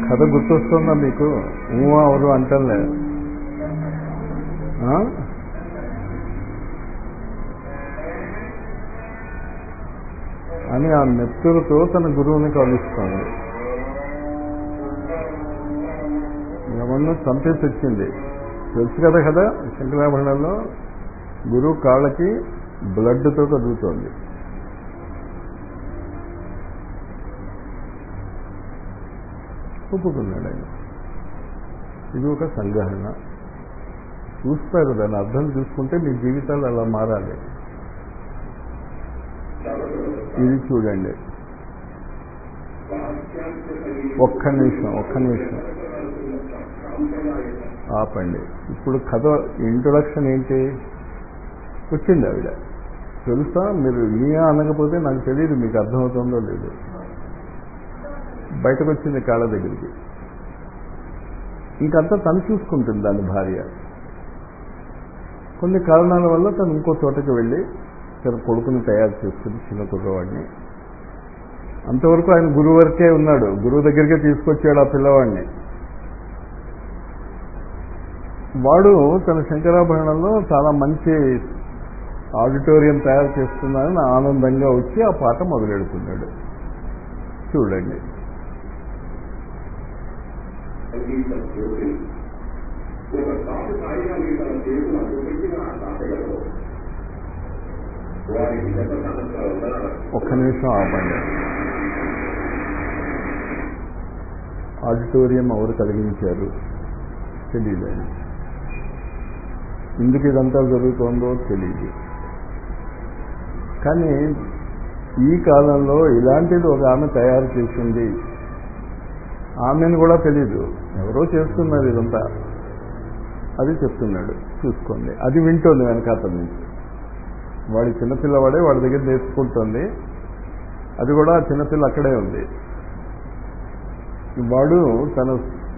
కథ గుర్తొస్తుందా మీకు ఊ అవరు అంటలే ఆ? అని ఆ నెత్తురుతో తన గురువుని కలుస్తుంది ఎవరినో చంపేసి వచ్చింది తెలుసు కదా కదా శంకరాభరణంలో గురువు కాళ్ళకి బ్లడ్తో కదులుతోంది ఒప్పుకున్నాడు ఆయన ఇది ఒక సంగ్రహణ చూస్తారు దాని అర్థం చూసుకుంటే మీ జీవితాలు అలా మారాలి ఇది చూడండి ఒక్క నిమిషం ఒక్క నిమిషం ఆపండి ఇప్పుడు కథ ఇంట్రొడక్షన్ ఏంటి వచ్చింది ఆవిడ తెలుసా మీరు ఈ అనకపోతే నాకు తెలియదు మీకు అర్థమవుతుందో లేదు బయటకు వచ్చింది కాళ్ళ దగ్గరికి ఇంకంతా తను చూసుకుంటుంది దాని భార్య కొన్ని కారణాల వల్ల తను ఇంకో చోటకి వెళ్ళి తన కొడుకుని తయారు చేసుకుని చిన్న కుర్రవాడిని అంతవరకు ఆయన గురువు వరకే ఉన్నాడు గురువు దగ్గరికే తీసుకొచ్చాడు ఆ పిల్లవాడిని వాడు తన శంకరాభరణంలో చాలా మంచి ఆడిటోరియం తయారు చేస్తున్నాడని ఆనందంగా వచ్చి ఆ పాట మొదలెడుతున్నాడు చూడండి సంగీత జ్యోతి ఒక కాపు కాయగాలి తన చేతులు అడ్డుపెట్టిన ఆ తాతయ్యలో వారికి గత సంవత్సరాల ఒక్క నిమిషం ఆపండి ఆడిటోరియం ఎవరు కలిగించారు తెలియదు ఆయన ఎందుకు ఇదంతా జరుగుతోందో తెలియదు కానీ ఈ కాలంలో ఇలాంటిది ఒక ఆమె తయారు చేసింది ఆమెను కూడా తెలీదు ఎవరో చేస్తున్నారు ఇదంతా అది చెప్తున్నాడు చూసుకోండి అది వింటోంది వెనకాతల నుంచి వాడి చిన్నపిల్లవాడే వాడి దగ్గర నేర్చుకుంటుంది అది కూడా ఆ చిన్నపిల్ల అక్కడే ఉంది వాడు తన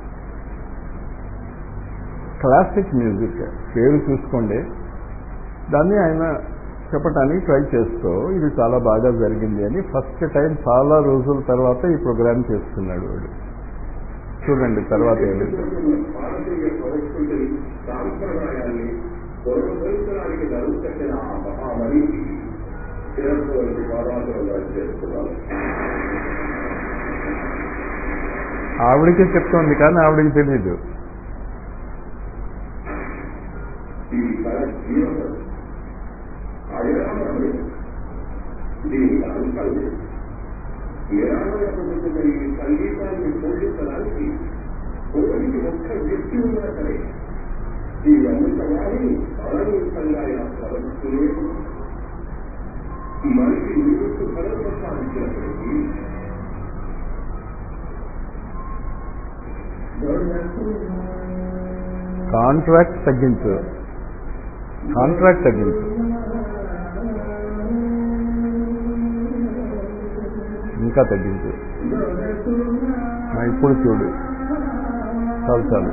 క్లాసిక్ మ్యూజిక్ పేరు చూసుకోండి దాన్ని ఆయన చెప్పడానికి ట్రై చేస్తూ ఇది చాలా బాగా జరిగింది అని ఫస్ట్ టైం చాలా రోజుల తర్వాత ఈ ప్రోగ్రామ్ చేస్తున్నాడు వాడు చూడండి తర్వాత ఏమిటో భారతీయ సంస్కృతి సాంప్రదాయాన్ని పునరుద్ధరించడానికి నడుము కట్టిన ఆ మహామణి చిరత్వంటి పాదాలను చేస్తున్నారు ఆవిడకే చెప్తోంది కానీ ఆవిడకి తెలియదు ఈ కళ జీవనం అవిరామమే దీనికి అంతం లేదు నిరామయపడుతున్న ఈ సంగీతాన్ని పోషించడానికి కోరికి ఒక్క వ్యక్తి ఉన్నా సరే ఈ అమృతవాణి అనంతంగా ఇలా ప్రవహిస్తూనే మనిషి నిరుస్తు ఫలం ప్రసాదించినప్పటికీ కాంట్రాక్ట్ తగ్గించు కాంట్రాక్ట్ తగ్గించు ఇంకా తగ్గించు ఆ, ఇప్పుడు చూడు చాలు చాలు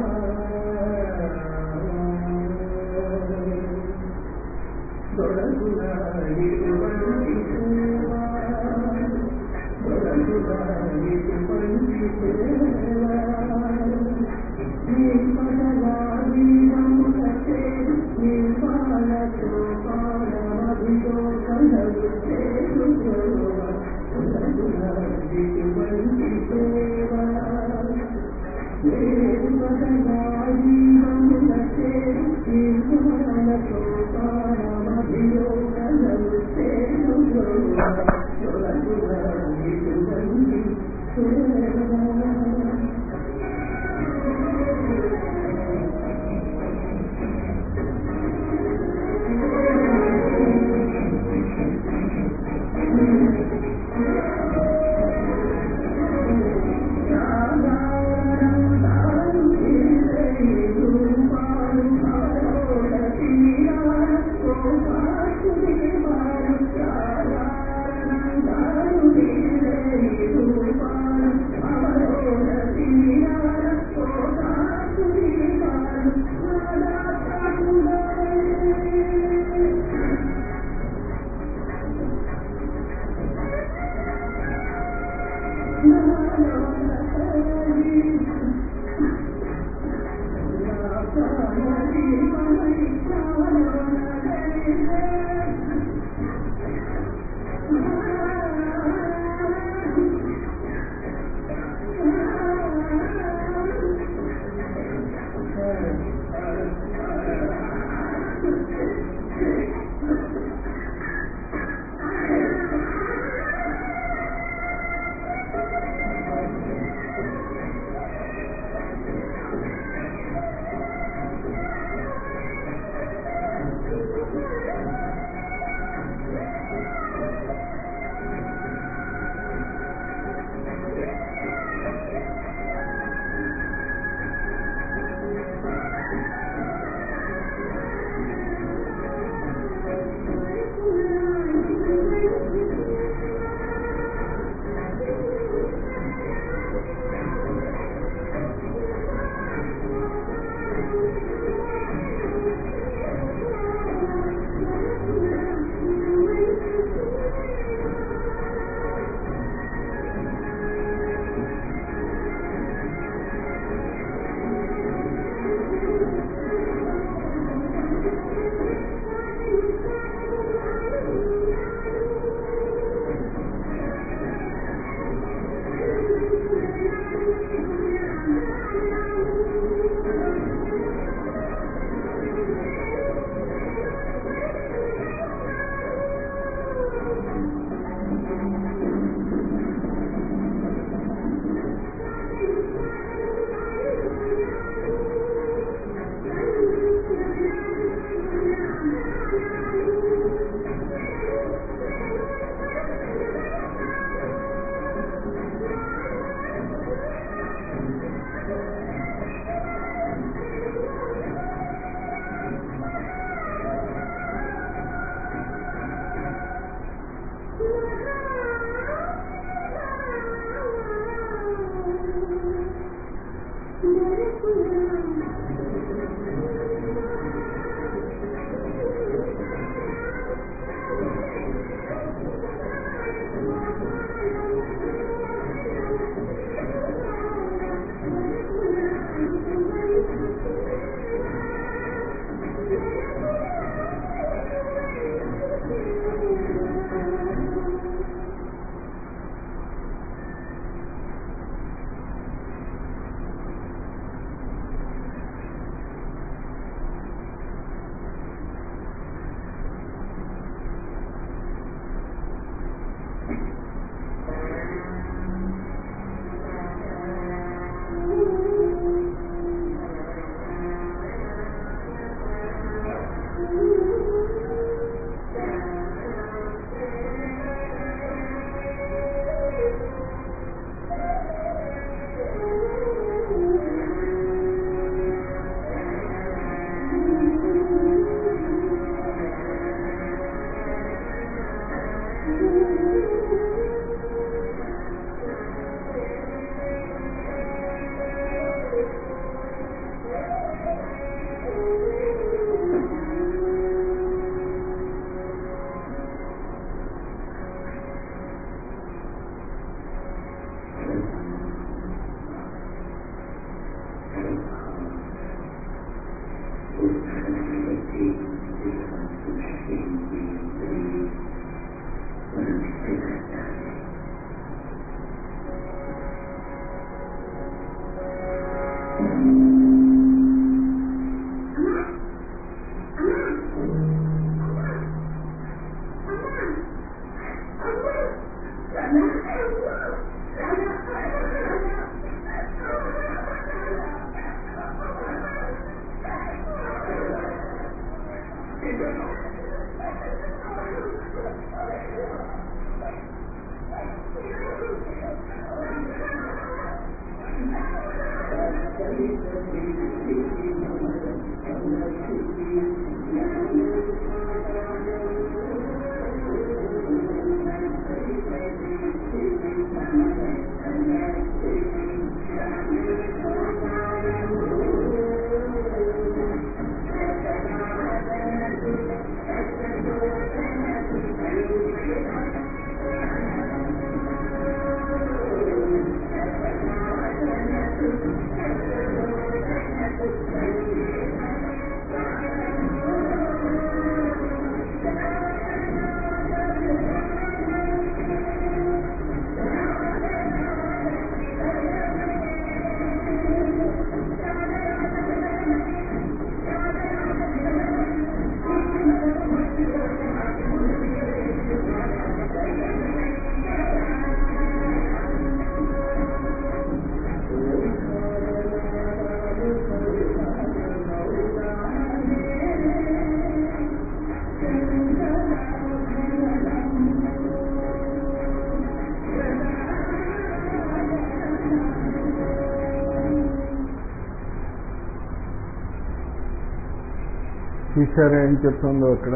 చూశారా ఏం చెప్తుందో అక్కడ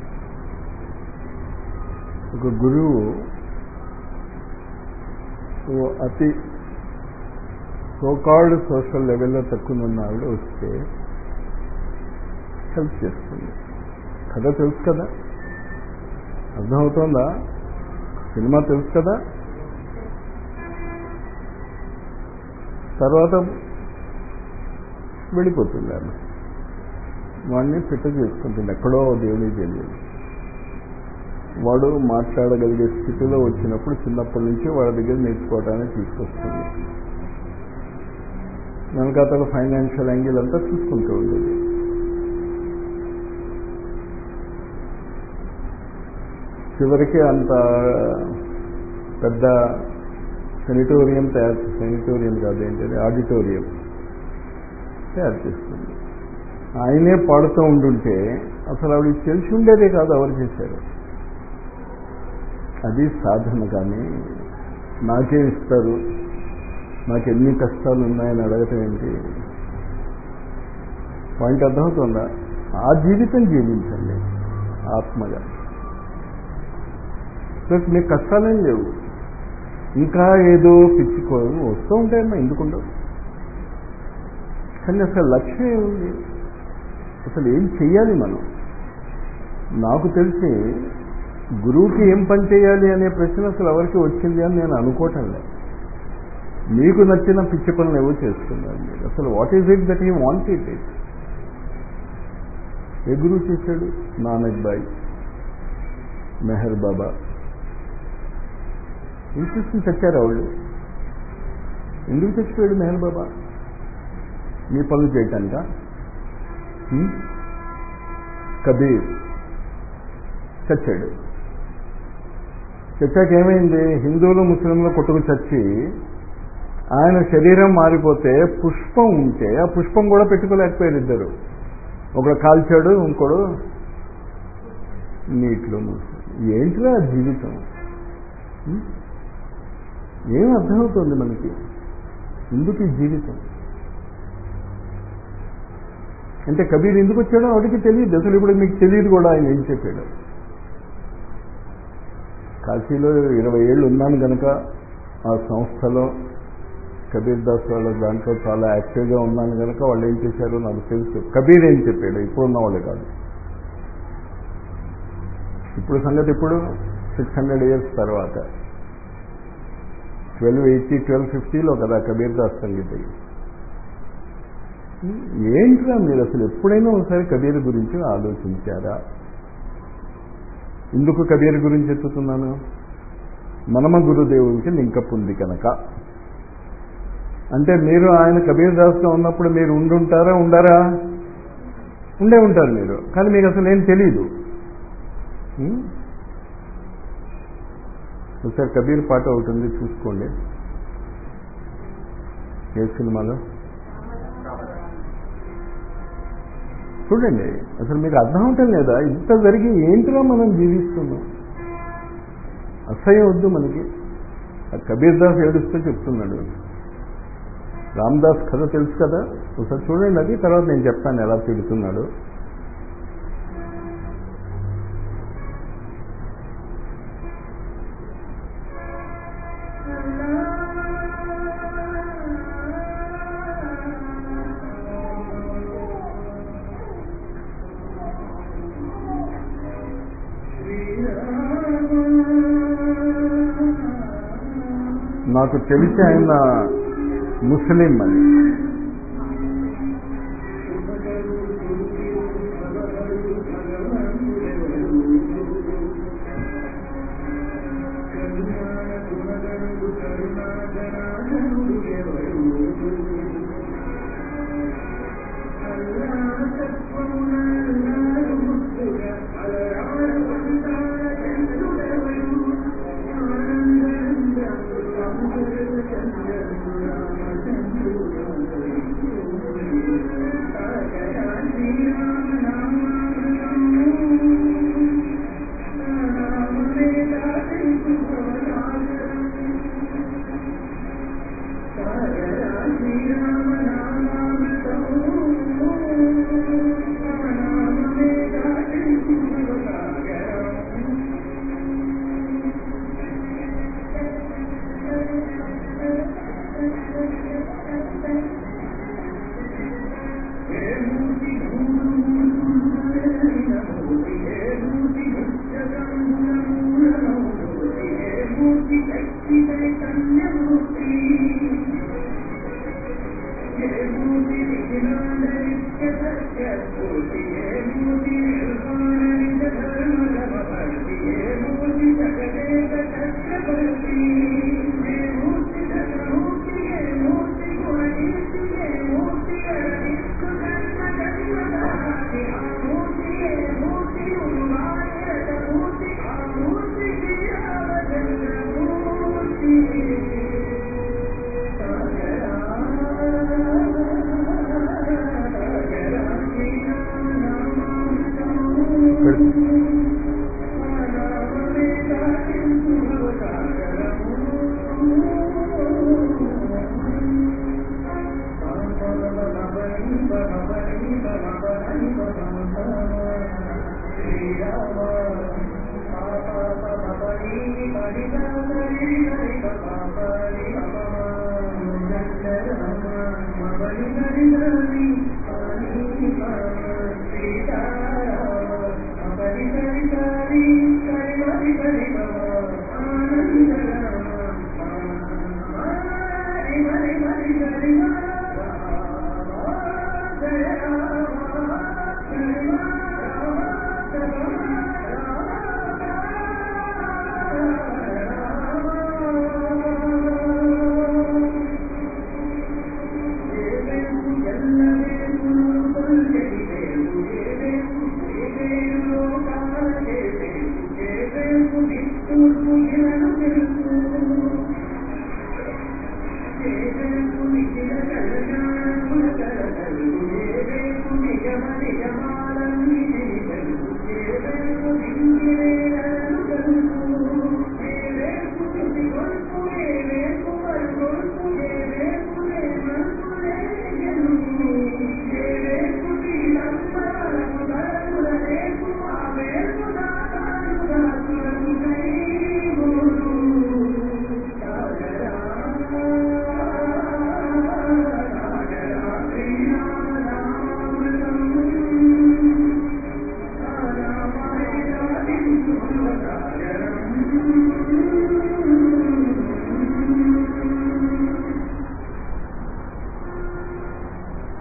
ఒక గురువు ఓ అతి సోకాల్డ్ సోషల్ లెవెల్లో తక్కువ ఉన్న ఆవిడ వస్తే హెల్ప్ చేస్తుంది కథ తెలుసు కదా అర్థమవుతోందా సినిమా తెలుసు కదా తర్వాత వెళ్ళిపోతుంది ఆమె వాడిని ఫిట్ చేసుకుంటుంది ఎక్కడో దేవునికి తెలియదు వాడు మాట్లాడగలిగే స్థితిలో వచ్చినప్పుడు చిన్నప్పటి నుంచి వాడి దగ్గర నేర్చుకోవడానికి తీసుకొస్తుంది వెనకాతల ఫైనాన్షియల్ యాంగిల్ అంతా చూసుకుంటూ ఉండేది చివరికి అంత పెద్ద సెనిటోరియం తయారు సెనిటోరియం కాదు ఏంటంటే ఆడిటోరియం తయారు చేస్తుంది ఆయనే పాడుతూ ఉండుంటే అసలు ఆవిడకి తెలిసి ఉండేదే కాదు ఎవరు చేశారు అది సాధన కానీ నాకే ఇస్తారు నాకు ఎన్ని కష్టాలు ఉన్నాయని అడగటం ఏంటి పాయింట్ అర్థమవుతుందా ఆ జీవితం జీవించండి ఆత్మగా ప్లస్ మీకు కష్టాలేం లేవు ఇంకా ఏదో పిచ్చుకో వస్తూ ఉంటాయమ్మా ఎందుకుండవు కానీ అసలు లక్ష్యం ఏముంది అసలు ఏం చెయ్యాలి మనం నాకు తెలిసి గురువుకి ఏం పని చేయాలి అనే ప్రశ్న అసలు ఎవరికి వచ్చింది అని నేను అనుకోవటం లేదు మీకు నచ్చిన పిచ్చి పనులు ఏవో చేస్తున్నారు మీరు అసలు what is it that he want it it ఏ గురువు చేశాడు నానక్ బాయ్ మెహర్ బాబా ఏం చేసుకుని చచ్చారు వాళ్ళు ఎందుకు చచ్చిపోయాడు మెహర్ బాబా మీ పనులు చేయటానిక కబీర్ చచ్చాడు చచ్చాక ఏమైంది హిందువులు ముస్లింలు కొట్టుకు చచ్చి ఆయన శరీరం మారిపోతే పుష్పం ఉంటే ఆ పుష్పం కూడా పెట్టుకోలేకపోయారు ఇద్దరు ఒకడు కాల్చాడు ఇంకోడు నీటిలో ఏంటిరా జీవితం ఏం అర్థమవుతుంది మనకి ఎందుకు ఈ జీవితం అంటే కబీర్ ఎందుకు వచ్చాడో వాడికి తెలియదు అసలు ఇప్పుడు మీకు తెలియదు కూడా ఆయన ఏం చెప్పాడు కాశీలో ఇరవై ఏళ్ళు ఉన్నాను కనుక ఆ సంస్థలో కబీర్ దాస్ వాళ్ళ దాంట్లో చాలా యాక్టివ్గా ఉన్నాను కనుక వాళ్ళు ఏం చేశారో నాకు తెలుసు కబీర్ ఏం చెప్పాడు ఇప్పుడు ఉన్న వాళ్ళు కాదు ఇప్పుడు సంగతి ఇప్పుడు సిక్స్ హండ్రెడ్ ఇయర్స్ తర్వాత ట్వెల్వ్ ఎయిటీ ట్వెల్వ్ ఫిఫ్టీలో కదా కబీర్ దాస్ సంగీత ఏంట్రా మీరు అసలు ఎప్పుడైనా ఒకసారి కబీర్ గురించి ఆలోచించారా ఎందుకు కబీర్ గురించి ఎత్తుతున్నాను మనమ గురుదేవునికి లింకప్ ఉంది కనుక అంటే మీరు ఆయన కబీర్ దాస్గా ఉన్నప్పుడు మీరు ఉండుంటారా ఉండరా ఉండే ఉంటారు మీరు కానీ మీకు అసలు ఏం తెలీదు ఉం? ఒకసారి కబీర్ పాట ఒకటి ఉంది చూసుకోండి ఏ సినిమాలో చూడండి అసలు మీకు అర్థం అవటం లేదా ఇంత జరిగి ఏంటిరా మనం జీవిస్తున్నాం అసహ్యం వద్దు మనకి ఆ కబీర్ దాస్ ఏడుస్తూ చెప్తున్నాడు రామ్దాస్ కథ తెలుసు కదా ఒకసారి చూడండి అది తర్వాత నేను చెప్తాను ఎలా తిడుతున్నాడు నాకు తెలిసి ఆయన ముస్లిం అని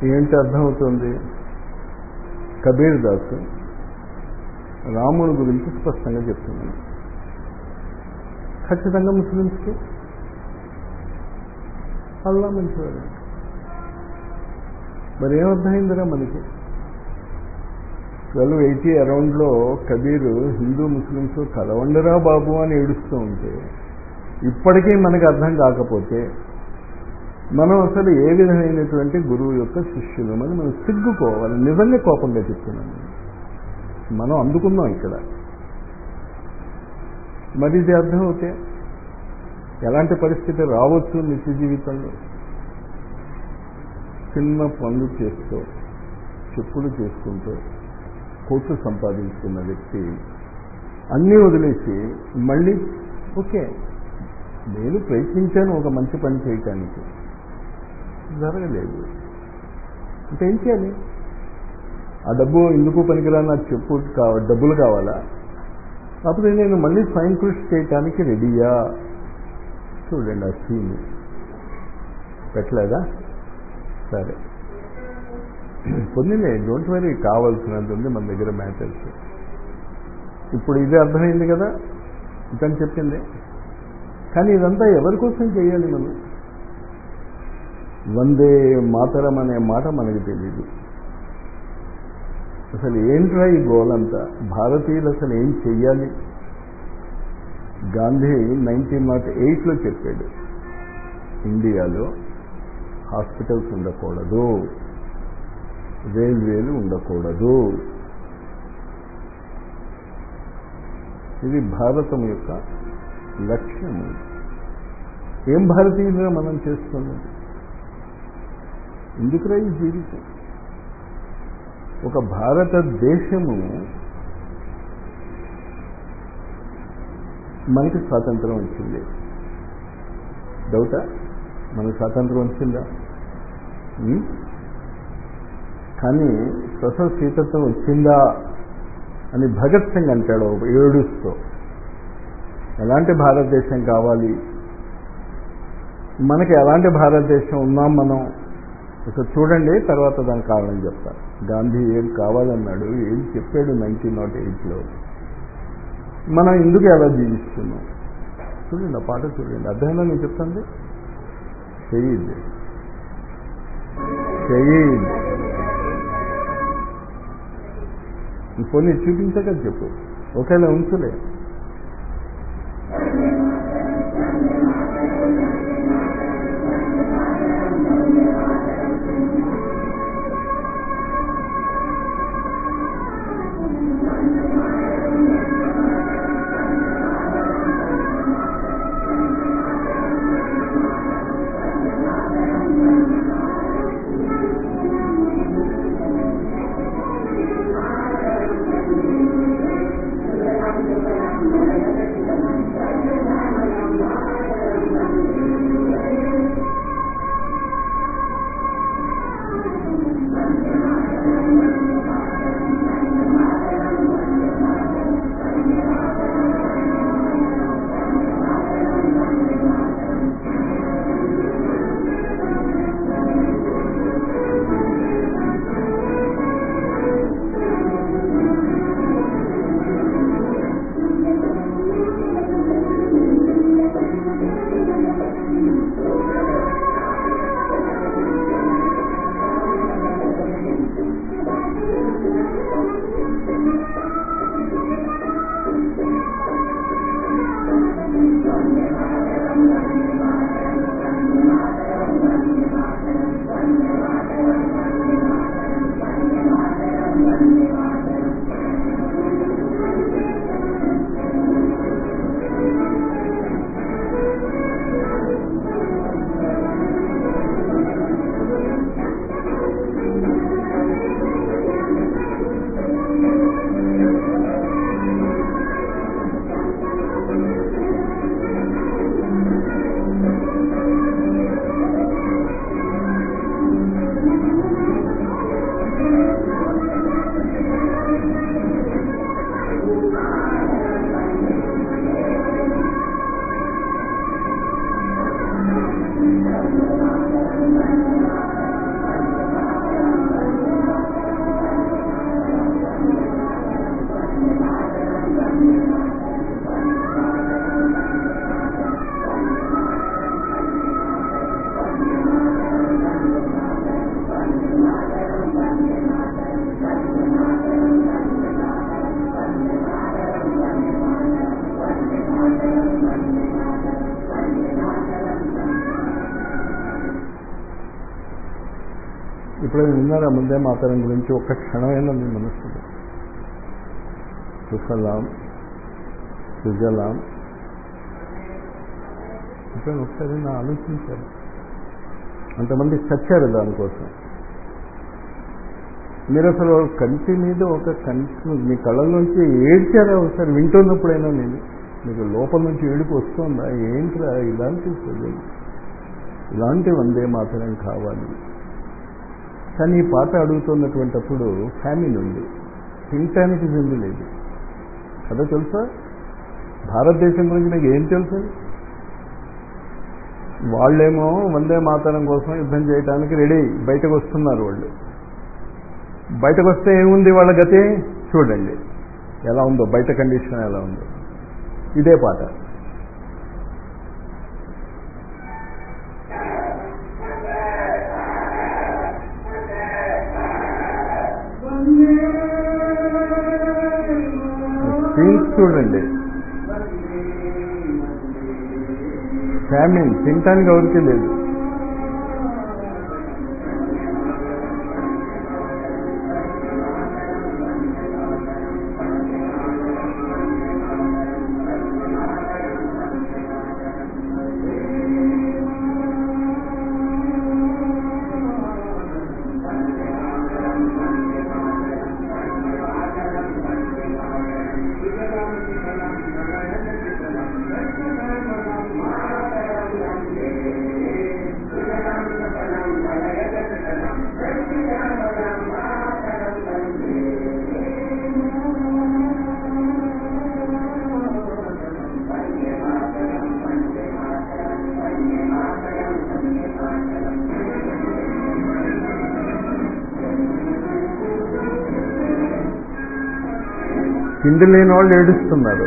ఏంటి అర్థమవుతుంది కబీర్ దాస్ రాముని గురించి స్పష్టంగా చెప్తున్నాను ఖచ్చితంగా ముస్లిమ్స్కి అల్లా మంచివాడు మరి ఏమర్థమైందిరా మనకి ట్వెల్వ్ ఎయిటీ అరౌండ్లో కబీర్ హిందూ ముస్లిమ్స్ కలవండరా బాబు అని ఏడుస్తూ ఉంటే ఇప్పటికీ మనకు అర్థం కాకపోతే మనం అసలు ఏ విధమైనటువంటి గురువు యొక్క శిష్యులు అని మనం సిగ్గుకోవాలి నిజంగా కోపంగా చెప్తున్నాను మనం అందుకున్నాం ఇక్కడ మరి ఇది అర్థమవుతే ఎలాంటి పరిస్థితి రావచ్చు నిత్య జీవితంలో చిన్న పనులు చేస్తూ చెప్పులు చేసుకుంటూ కోట్లు సంపాదించుకున్న వ్యక్తి అన్నీ వదిలేసి మళ్ళీ ఓకే నేను ప్రయత్నించాను ఒక మంచి పని చేయటానికి జరగలేదు అంటే ఏం చేయాలి ఆ డబ్బు ఎందుకు పనికిరా నాకు చెప్పు కావాలి డబ్బులు కావాలా అప్పుడు నేను మళ్ళీ స్వయం కృషి చేయటానికి రెడీయా చూడండి ఆ సీన్ పెట్టలేదా సరే పొందిలే డోంట్ వరీ కావాల్సినంత ఉంది మన దగ్గర మ్యాటర్స్ ఇప్పుడు ఇదే అర్థమైంది కదా ఇతను చెప్పింది కానీ ఇదంతా ఎవరి కోసం చేయాలి మనం వందే మాతరం అనే మాట మనకి తెలియదు అసలు ఏంట్రా ఈ గోలంతా భారతీయులు అసలు ఏం చెయ్యాలి గాంధీ నైన్టీన్ నాట్ ఎయిట్లో చెప్పాడు ఇండియాలో హాస్పిటల్స్ ఉండకూడదు రైల్వేలు ఉండకూడదు ఇది భారతం యొక్క లక్ష్యము ఏం భారతీయులుగా మనం చేస్తున్నది ఎందుకురా ఈ జీవితం ఒక భారతదేశము మనకి స్వాతంత్రం వచ్చింది డౌటా మనకు స్వాతంత్రం వచ్చిందా ఉం? కానీ స్వసం సీతత్వం వచ్చిందా అని భగత్ సింగ్ అంటాడు ఒక ఏడుస్తూ ఎలాంటి భారతదేశం కావాలి మనకి ఎలాంటి భారతదేశం ఉన్నాం మనం ఇక చూడండి తర్వాత దానికి కావాలని చెప్తా గాంధీ ఏం కావాలన్నాడు ఏం చెప్పాడు నైన్టీన్ నాట్ ఎయిట్లో మనం ఎందుకు ఎలా జీవిస్తున్నాం చూడండి ఆ పాట చూడండి అర్థమైందా నేను చెప్తాను షహీద్ షహీద్ కొన్ని చూపించక చెప్పు ఒకేలా ఉంచులే ఎప్పుడైనా విన్నారా ముందే మాతరం గురించి ఒక్క క్షణమైనా మీ మనస్సులో సుఫలాం సుజలాం ఎప్పుడైనా ఒకసారి నా ఆలోచించారు అంతమంది చచ్చారు దానికోసం మీరు అసలు కంటి మీద ఒక కంటి మీ కళ్ళ నుంచి ఏడ్చారా ఒకసారి వింటున్నప్పుడైనా నేను మీకు లోపల నుంచి ఏడుపు వస్తుందా ఏంట్రా ఇలాంటి చదువు ఇలాంటి వందే మాత్రం కావాలి కానీ ఈ పాట అడుగుతున్నటువంటిప్పుడు ఫ్యామిలీ ఉంది తినటానికి తిండి లేదు కదా తెలుసా భారతదేశం గురించి మీకు ఏం తెలుసు వాళ్ళేమో వందే మాతరం కోసం యుద్ధం చేయడానికి రెడీ బయటకు వస్తున్నారు వాళ్ళు బయటకు వస్తే ఏముంది వాళ్ళ గతి చూడండి ఎలా ఉందో బయట కండిషన్ ఎలా ఉందో ఇదే పాట సీన్స్ చూడండి ఫ్యామిలీ తినటానికి ఎవరికి లేదు తిండి లేని వాళ్ళు ఏడుస్తున్నారు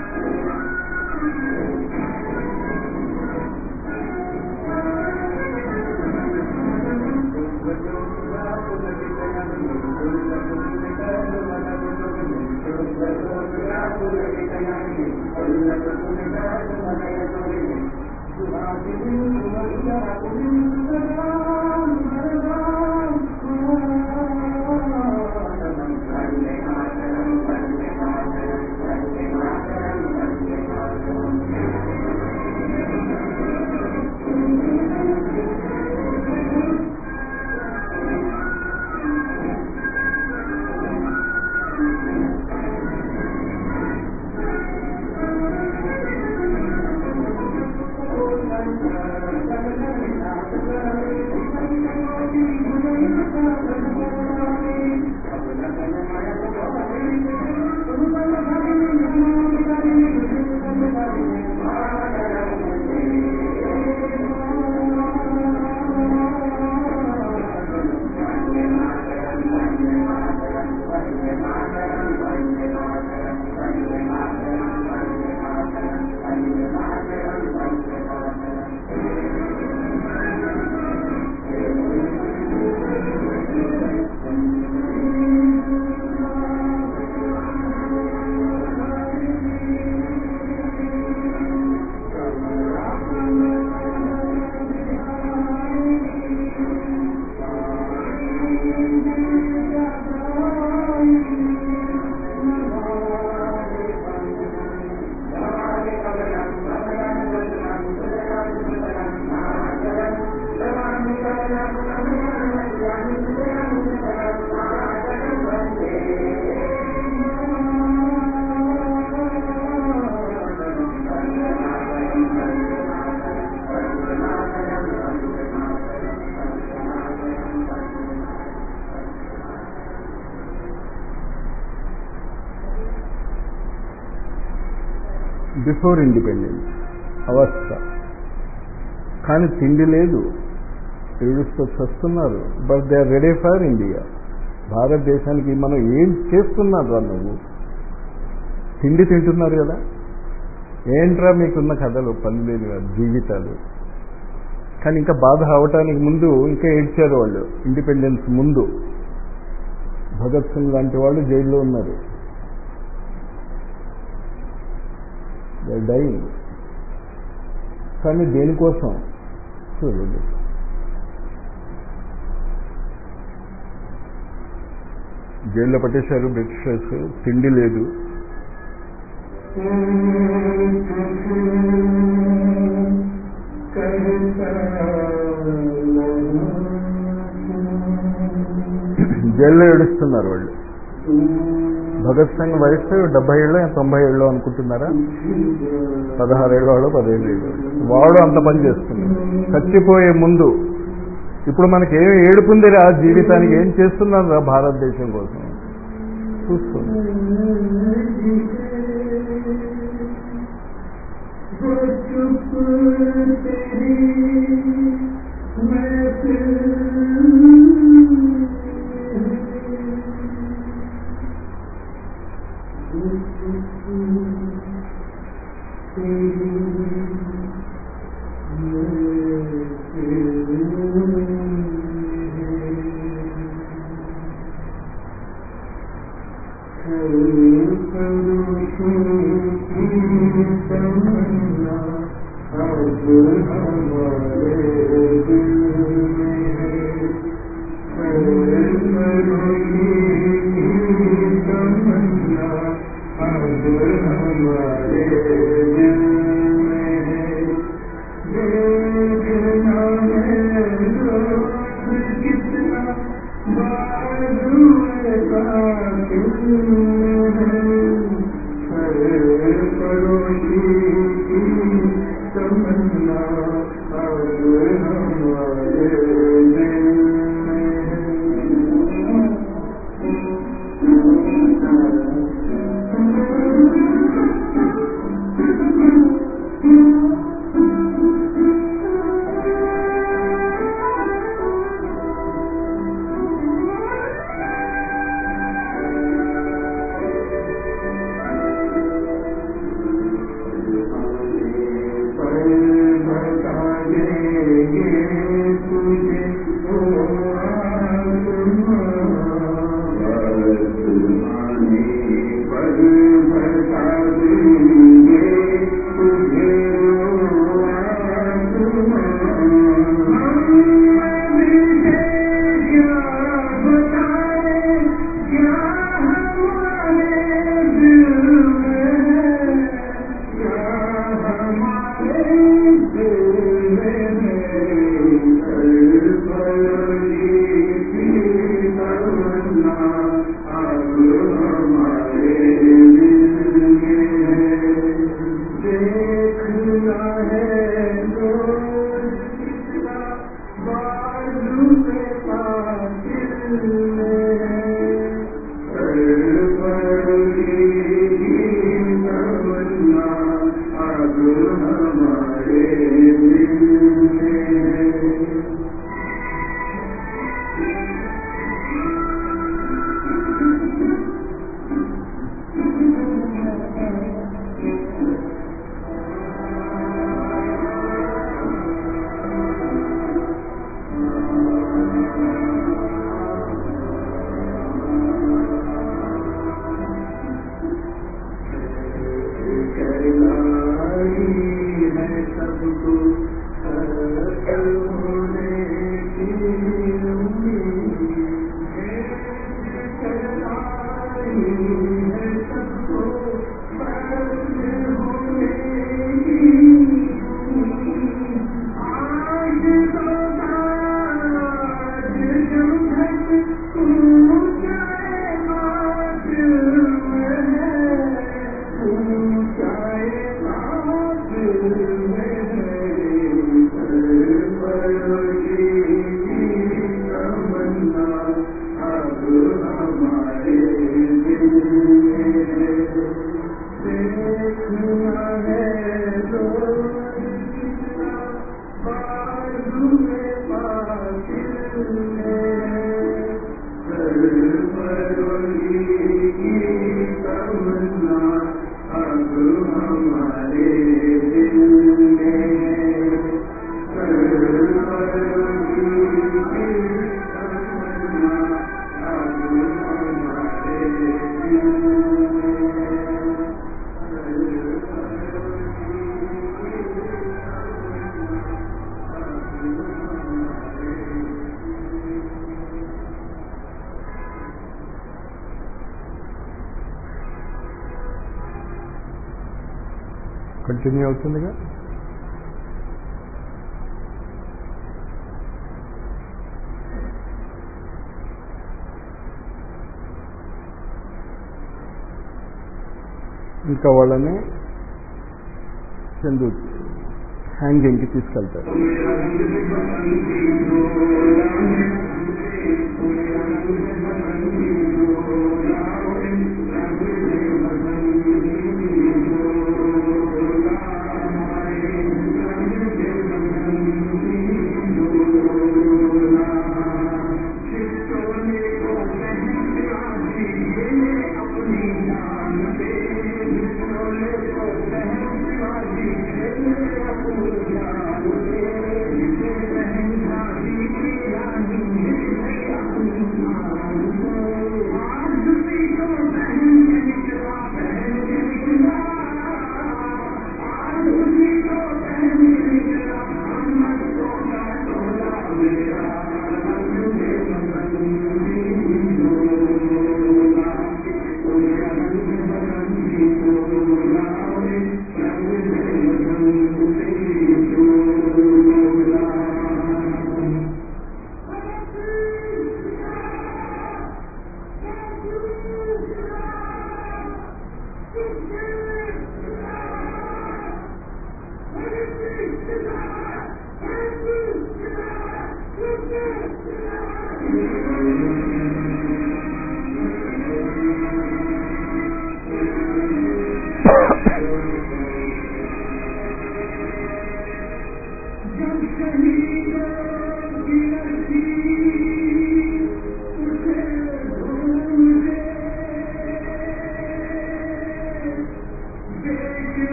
బిఫోర్ ఇండిపెండెన్స్ అవస్థ కానీ తిండి లేదు ఏడుస్తూ చస్తున్నారు but they are ready for India భారతదేశానికి మనం ఏం చేస్తున్నారు రా నువ్వు తిండి తింటున్నారు కదా ఏంట్రా మీకున్న కథలు పని లేని జీవితాలు కానీ ఇంకా బాధ అవటానికి ముందు ఇంకా ఏడ్చారు వాళ్ళు ఇండిపెండెన్స్ ముందు భగత్ సింగ్ లాంటి వాళ్ళు జైల్లో ఉన్నారు డైయింగ్ కానీ దేనికోసం చూడండి జైల్లో పట్టేశారు బ్రిటిషర్స్ తిండి లేదు జైల్లో ఏడుస్తున్నారు వాళ్ళు భగత్ సింగ్ వయసు డెబ్బై ఏళ్ళు తొంభై ఏళ్ళు అనుకుంటున్నారా పదహారేళ్ళు వాడు పదిహేను ఏళ్ళు వాడు అంత పని చేస్తున్నాడు చచ్చిపోయే ముందు ఇప్పుడు మనకి ఏం ఏడుపుంది రా జీవితానికి ఏం చేస్తున్నారు రా భారతదేశం కోసం చూస్తుంది Thank you. కంటిన్యూ అవుతుందిగా ఇంకా వాళ్ళని చందు హ్యాంగింగ్కి తీసుకెళ్తారు Thank you.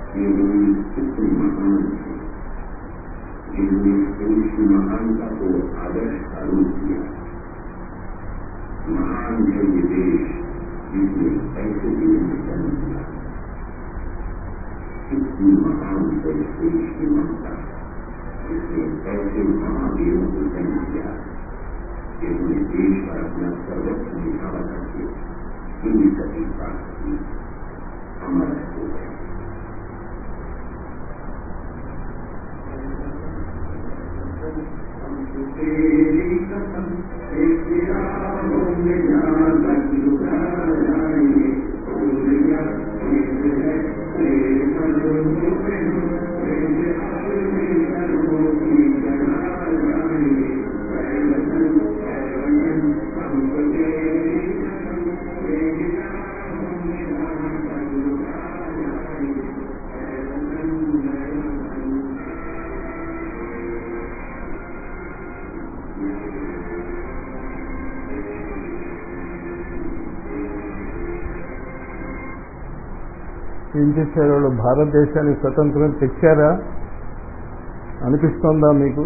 ये कितने महान है जिन्होंने पुरुष महानता को आदर्श का रूप दिया महान है ये देश जिसने ऐसे जीवन में जन्म दिया कितनी महान है इस देश की ममता जिसने ऐसे महावीरों को जन्म दिया जिन्होंने देश पर अपना सर्वस्व निछावा करके हिंदी सभी बात की अमर हो गए ఏం చేశారు వాళ్ళు భారతదేశానికి స్వతంత్రం తెచ్చారా అనిపిస్తోందా మీకు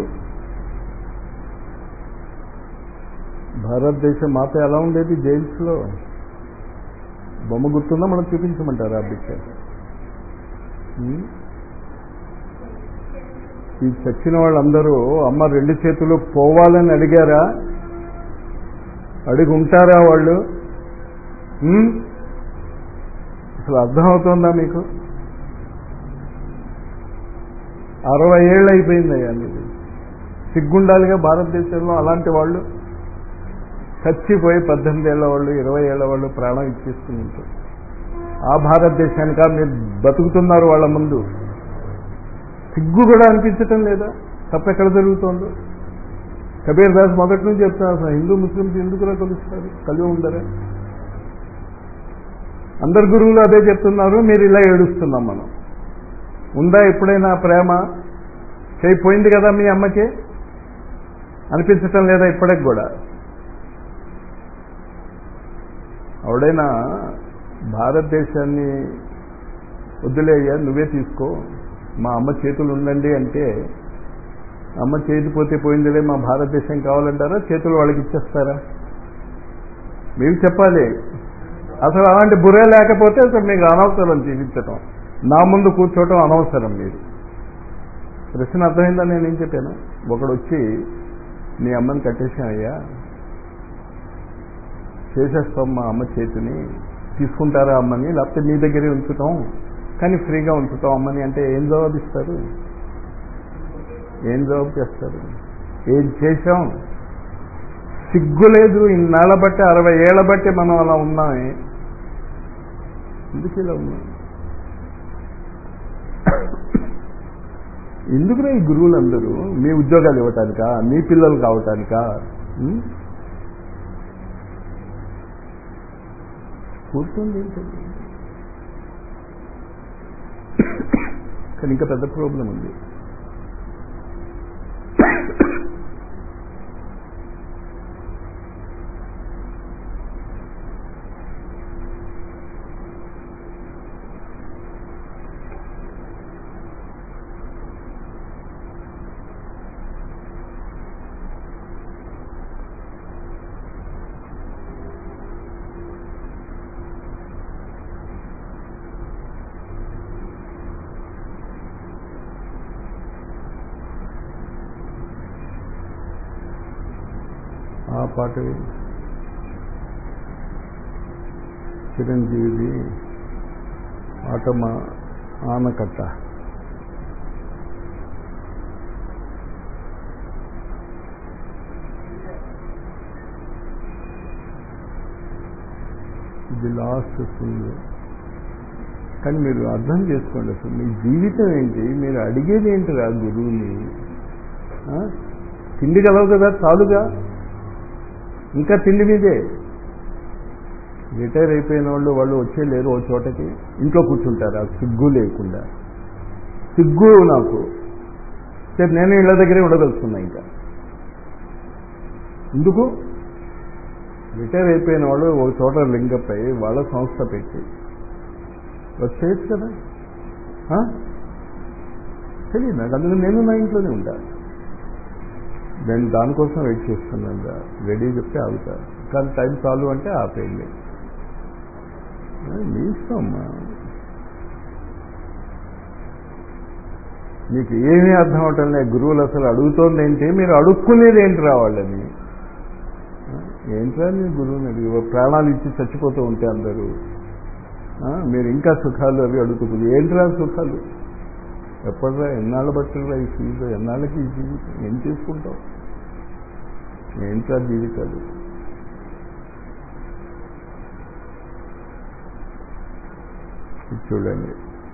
భారతదేశం మాత ఎలా ఉండేది జైల్స్లో బొమ్మ గుర్తుందా మనం చూపించమంటారా ఆ పిక్చర్ ఉం? ఈ చచ్చిన వాళ్ళందరూ అమ్మ రెండు చేతులు పోవాలని అడిగారా అడిగి ఉంటారా వాళ్ళు ఉం? అసలు అర్థమవుతోందా మీకు అరవై ఏళ్ళు అయిపోయిందయ్యా మీరు సిగ్గుండాలిగా భారతదేశంలో అలాంటి వాళ్ళు చచ్చిపోయి పద్దెనిమిది ఏళ్ల వాళ్ళు ఇరవై ఏళ్ల వాళ్ళు ప్రాణం ఇచ్చేస్తూ ఉంటారు ఆ భారతదేశానిక మీరు బతుకుతున్నారు వాళ్ళ ముందు సిగ్గు కూడా అనిపించటం లేదా తప్ప ఎక్కడ జరుగుతోందో కబీర్ దాస్ మొదటి నుంచి చెప్తున్నారు అసలు హిందూ ముస్లింస్ ఎందుకులా కలుస్తారు కలిగి ఉండరా అందరు గురువులు అదే చెప్తున్నారు మీరు ఇలా ఏడుస్తున్నాం మనం ఉందా ఎప్పుడైనా ప్రేమ చేయిపోయింది కదా మీ అమ్మకి అనిపించటం లేదా ఇప్పటికి కూడా ఆవిడైనా భారతదేశాన్ని వదిలేయ్యా నువ్వే తీసుకో మా అమ్మ చేతులు ఉండండి అంటే అమ్మ చేతి పోతే పోయిందిలే మా భారతదేశం కావాలంటారా చేతులు వాళ్ళకి ఇచ్చేస్తారా మీరు చెప్పాలి అసలు అలాంటి బుర్రే లేకపోతే అసలు మీకు అనవసరం జీవించటం నా ముందు కూర్చోవటం అనవసరం మీరు ప్రశ్న అర్థమైందా నేను ఏం చెప్పాను ఒకడు వచ్చి మీ అమ్మని కట్టేసాం అయ్యా చేసేస్తాం మా అమ్మ చేతిని తీసుకుంటారా అమ్మని లేకపోతే మీ దగ్గరే ఉంచుతాం కానీ ఫ్రీగా ఉంచుతాం అమ్మని అంటే ఏం జవాబిస్తారు ఏం జవాబు చేస్తారు ఏం చేశాం సిగ్గు లేదు ఇన్నాళ్ళ బట్టి అరవై ఏళ్ల బట్టి మనం అలా ఉన్నామే ఎందుకు ఇలా ఉన్నాం ఎందుకురా ఈ గురువులందరూ మీ ఉద్యోగాలు ఇవ్వటానికా మీ పిల్లలు కావటానికా ఉం? కూర్చోండి ఏంటండి కానీ ఇంకా పెద్ద ప్రాబ్లం ఉంది ఆ పాట చిరంజీవిది ఆటమ ఆనకట్ట ఇది లాస్ట్ సింగ్ కానీ మీరు అర్థం చేసుకోండి అసలు మీ జీవితం ఏంటి మీరు అడిగేది ఏంటిరా గురువుని ఆ? తిండి కలవు కదా చాలుగా ఇంకా తిండి మీదే రిటైర్ అయిపోయిన వాళ్ళు వాళ్ళు వచ్చే లేరు ఓ చోటకి ఇంట్లో కూర్చుంటారు ఆ సిగ్గు లేకుండా సిగ్గు నాకు సరే నేను ఇళ్ళ దగ్గరే ఉండదలుచుకున్నా ఇంకా ఎందుకు రిటైర్ అయిపోయిన వాళ్ళు ఒక చోట లింగప్ అయ్యి వాళ్ళ సంస్థ పెట్టి వచ్చేయచ్చు కదా ఆ? తెలియదు నాకు అందుకని నేను నా ఇంట్లోనే ఉంటా నేను దానికోసం వెయిట్ చేస్తున్నాను రెడీ చెప్తే ఆగుతా కానీ టైం చాలు అంటే ఆపేయండి ఆ, మీ ఇష్టం అమ్మా మీకు ఏమీ అర్థం అవటం లేదు గురువులు అసలు అడుగుతోంది ఏంటి మీరు అడుక్కునేది ఏంటి రావాలని ఏంట్రా మీ గురువుని అడిగి ప్రాణాలు ఇచ్చి చచ్చిపోతూ ఉంటే అందరూ ఆ, మీరు ఇంకా సుఖాలు అవి అడుగుతుంది ఏంట్రా సుఖాలు ఎప్పటిరా ఎన్నాళ్ళు బట్టిరా ఈ ఫీజు ఎన్నాళ్ళకి ఈ జీవితం ఏం చేసుకుంటావు ఏంట్రా జీవితాలు ఇది చూడండి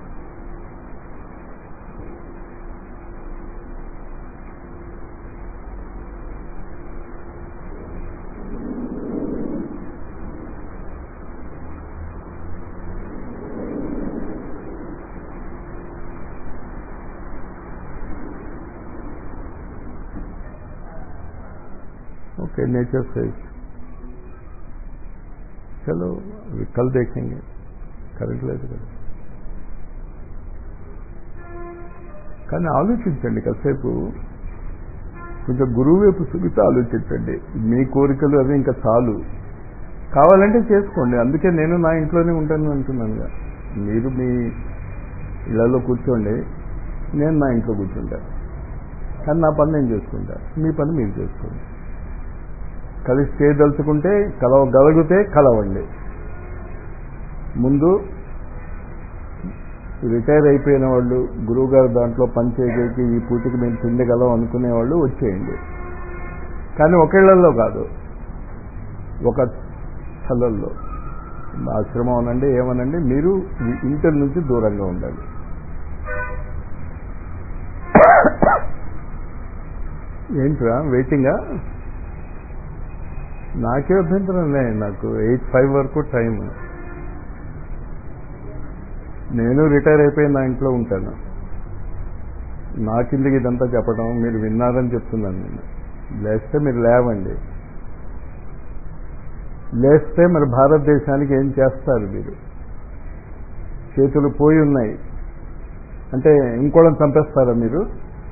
ओके नेचर सेज चलो अभी कल देखेंगे కరెంట్ లేదు కదా కానీ ఆలోచించండి కాసేపు కొంచెం గురువు వైపు సుగితే ఆలోచించండి మీ కోరికలు అవి ఇంకా చాలు కావాలంటే చేసుకోండి అందుకే నేను నా ఇంట్లోనే ఉంటాను అంటున్నానుగా మీరు మీ ఇళ్లలో కూర్చోండి నేను నా ఇంట్లో కూర్చుంటా కానీ నా పని నేను చేసుకుంటా మీ పని మీరు చేసుకోండి కలిసి చేయదలుచుకుంటే కలవగలిగితే కలవండి ముందు రిటైర్ అయిపోయిన వాళ్ళు గురువుగారు దాంట్లో పని చేయగలిగి ఈ పూటకి మేము తిండగలం అనుకునే వాళ్ళు వచ్చేయండి కానీ ఒకళ్ళల్లో కాదు ఒక స్థలంలో ఆశ్రమం అనండి ఏమనండి మీరు ఇంటర్ నుంచి దూరంగా ఉండాలి ఏంట్రా వెయిటింగా నాకే అభ్యంతరం లే నాకు ఎయిట్ ఫైవ్ వరకు టైం నేను రిటైర్ అయిపోయి నా ఇంట్లో ఉంటాను నా కిందకి ఇదంతా చెప్పడం మీరు విన్నారని చెప్తున్నాను నేను లేస్తే మీరు లేవండి లేస్తే మరి భారతదేశానికి ఏం చేస్తారు మీరు చేతులు పోయి ఉన్నాయి అంటే ఇంకోళ్ళని చంపేస్తారా మీరు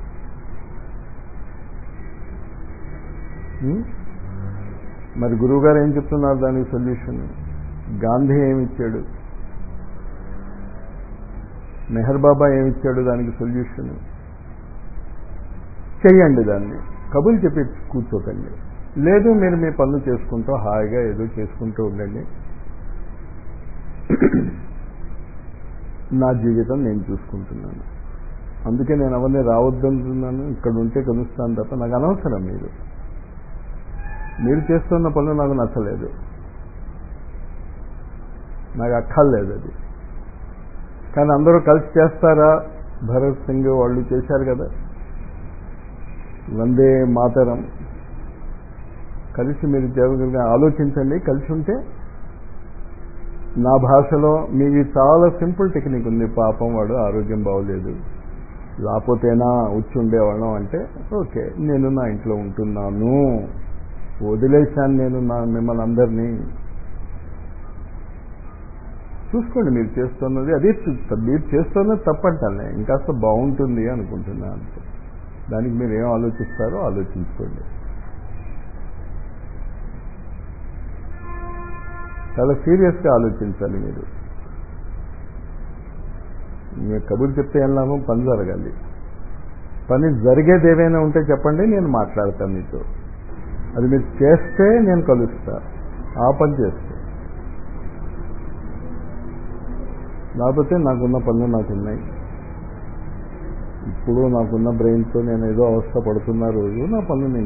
ఉం? మరి గురువుగారు ఏం చెప్తున్నారు దానికి సొల్యూషన్ గాంధీ ఏమిచ్చాడు మెహర్ బాబా ఏమిచ్చాడు దానికి సొల్యూషన్ చెయ్యండి దాన్ని కబులు చెప్పి కూర్చోకండి లేదు మీరు మీ పనులు చేసుకుంటూ హాయిగా ఏదో చేసుకుంటూ ఉండండి నా జీవితం నేను చూసుకుంటున్నాను అందుకే నేను అవన్నీ రావద్దంటున్నాను ఇక్కడ ఉంటే కలుస్తాను తప్ప నాకు అనవసరం మీరు మీరు చేస్తున్న పనులు నాకు నచ్చలేదు నాకు అక్కర్లేదు అది కానీ అందరూ కలిసి చేస్తారా భరత్ సింగ్ వాళ్ళు చేశారు కదా వందే మాతరం కలిసి మీరు చేయగలిగిన ఆలోచించండి కలిసి ఉంటే నా భాషలో మీది చాలా సింపుల్ టెక్నిక్ ఉంది పాపం వాడు ఆరోగ్యం బాగోలేదు లేకపోతేనా వచ్చి ఉండేవాళ్ళం అంటే ఓకే నేను నా ఇంట్లో ఉంటున్నాను వదిలేశాను నేను నా మిమ్మల్ని అందరినీ చూసుకోండి మీరు చేస్తున్నది అదే మీరు చేస్తున్నది తప్పంటానే ఇంకాస్త బాగుంటుంది అనుకుంటున్నా అంతే దానికి మీరు ఏం ఆలోచిస్తారో ఆలోచించుకోండి చాలా సీరియస్గా ఆలోచించాలి మీరు మీరు కబుర్లు చెప్తే ఏం లాభం పని జరగాలి పని జరిగేది ఏమైనా ఉంటే చెప్పండి నేను మాట్లాడతాను మీతో అది మీరు చేస్తే నేను కలుస్తా ఆ పని చేస్తే లేకపోతే నాకున్న పనులు నాకున్నాయి ఇప్పుడు నాకున్న బ్రెయిన్తో నేను ఏదో అవస్థ పడుతున్న రోజు నా పనులు నేను